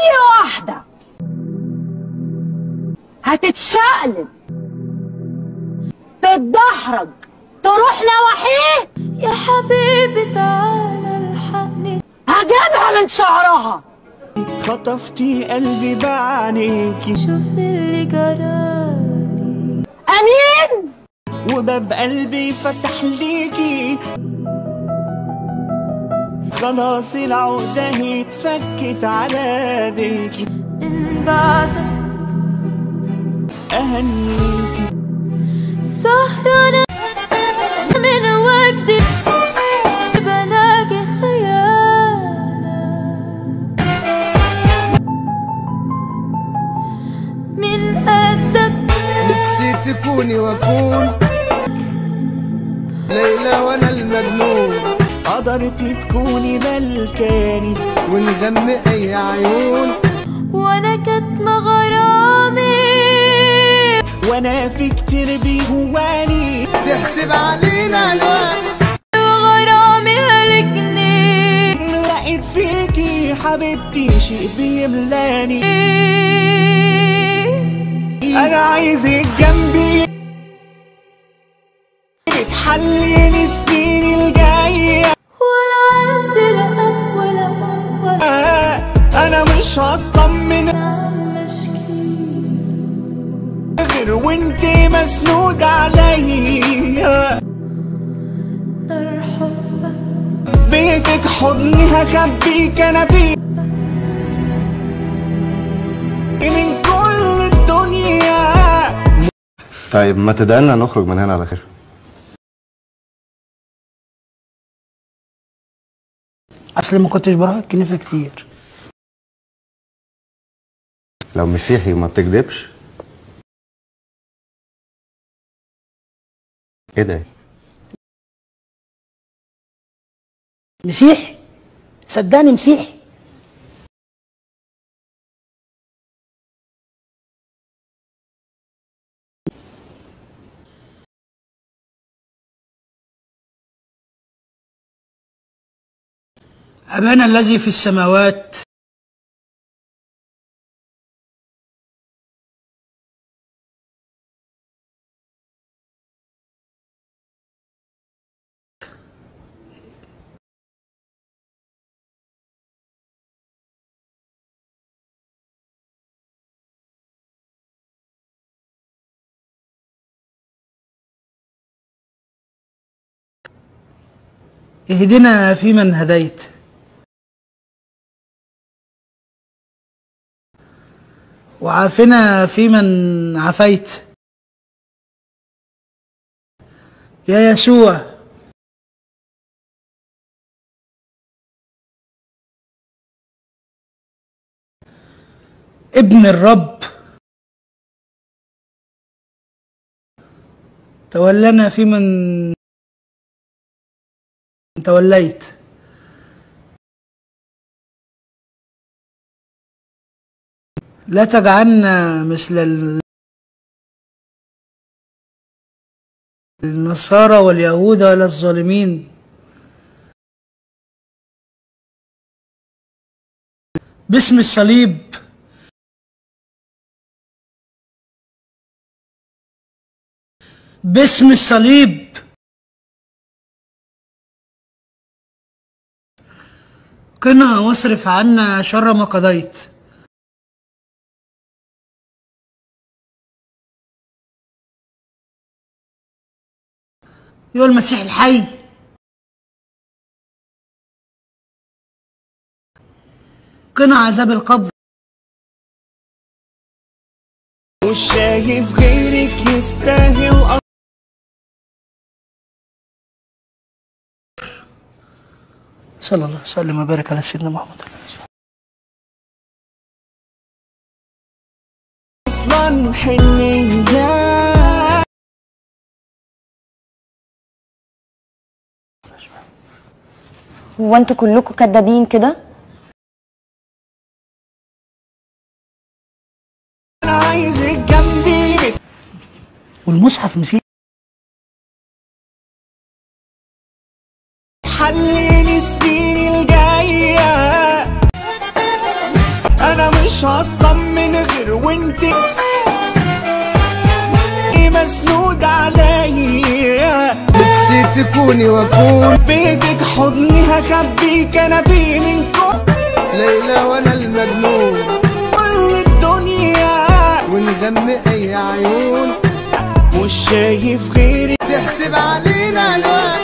اي واحدة هتتشقلب تتدحرج تروح نواحيه يا حبيبي تعالى الحقني هجيبها من شعرها خطفتي قلبي بعينيكي شوف اللي جرالي امين وباب قلبي فتح ليكي خلاص العقدة هي اتفكت على ايديكي من بعدك اهنيكي سهرانة من وجدي بلاقي خيالك من قدك نفسي تكوني واكون ليلى وانا المجنون قدرتي تكوني ملكاني ونغمي اي عيون وانا كاتمة غرامي وانا في كتير بيهواني تحسب علينا الوقت وغرامي هلكني لقيت فيكي حبيبتي شيء بيملاني انا عايزك جنبي تحلي السنين الجايه ولا عندي لا اب ولا ام ولا انا مش هطمن عم اشكي غير وانت مسنود عليا نار حبك بيتك حضني هخبيك انا فيه من كل الدنيا طيب ما تدعي نخرج من هنا على خير اصل ما كنتش بروح الكنيسه كتير لو مسيحي وما بتكدبش ايه ده مسيحي صدقني مسيحي أبانا الذي في السماوات اهدنا فيمن هديت وعافنا فيمن عافيت يا يسوع ابن الرب تولنا فيمن توليت لا تجعلنا مثل ال- النصارى واليهود ولا الظالمين باسم الصليب باسم الصليب قنا واصرف عنا شر ما قضيت يا المسيح الحي قنا عذاب القبر مش شايف غيرك يستاهل صلى الله وسلم وبارك على سيدنا محمد اصلا حنيه هو انتوا كلكم كدابين كده انا عايزك جنبي والمصحف مسيح حلي السنين الجايه انا مش هطمن غير وانت مسنود عليا نفسي تكوني واكون بيدك حضني هخبيك انا في من ليلى وانا المجنون كل الدنيا ونغمي اي عيون مش شايف غيرك تحسب علينا الوقت